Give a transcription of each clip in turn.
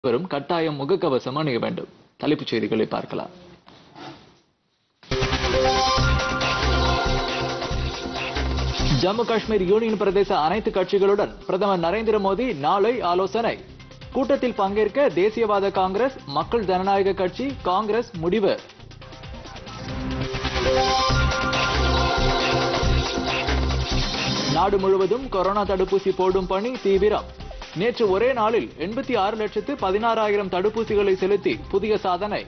வரும் கட்டாயம் முகக்கவசம் அணிய வேண்டும் தலைப்புச் செய்திகளை பார்க்கலாம் ஜம்மு காஷ்மீர் யூனியன் பிரதேச அனைத்து கட்சிகளுடன் பிரதமர் நரேந்திர மோடி நாளை ஆலோசனை கூட்டத்தில் பங்கேற்க தேசியவாத காங்கிரஸ் மக்கள் ஜனநாயக கட்சி காங்கிரஸ் முடிவு நாடு முழுவதும் கொரோனா தடுப்பூசி போடும் பணி தீவிரம் நேற்று ஒரே நாளில் எண்பத்தி ஆறு லட்சத்து பதினாறாயிரம் தடுப்பூசிகளை செலுத்தி புதிய சாதனை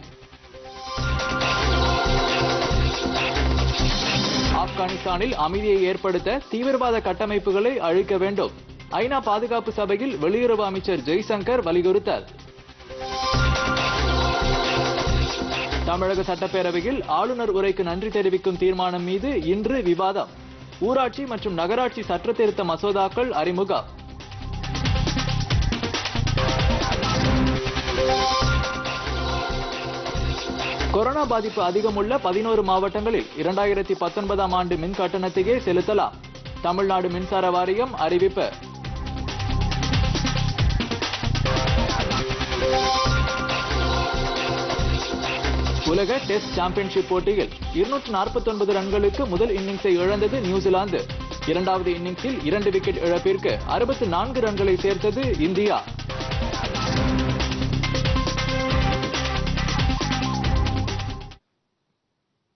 ஆப்கானிஸ்தானில் அமைதியை ஏற்படுத்த தீவிரவாத கட்டமைப்புகளை அழிக்க வேண்டும் ஐநா பாதுகாப்பு சபையில் வெளியுறவு அமைச்சர் ஜெய்சங்கர் வலியுறுத்தல் தமிழக சட்டப்பேரவையில் ஆளுநர் உரைக்கு நன்றி தெரிவிக்கும் தீர்மானம் மீது இன்று விவாதம் ஊராட்சி மற்றும் நகராட்சி சட்ட திருத்த மசோதாக்கள் அறிமுகம் கொரோனா பாதிப்பு அதிகமுள்ள பதினோரு மாவட்டங்களில் இரண்டாயிரத்தி பத்தொன்பதாம் ஆண்டு மின் கட்டணத்தையே செலுத்தலாம் தமிழ்நாடு மின்சார வாரியம் அறிவிப்பு உலக டெஸ்ட் சாம்பியன்ஷிப் போட்டியில் இருநூற்று நாற்பத்தி ஒன்பது ரன்களுக்கு முதல் இன்னிங்ஸை இழந்தது நியூசிலாந்து இரண்டாவது இன்னிங்ஸில் இரண்டு விக்கெட் இழப்பிற்கு அறுபத்தி நான்கு ரன்களை சேர்த்தது இந்தியா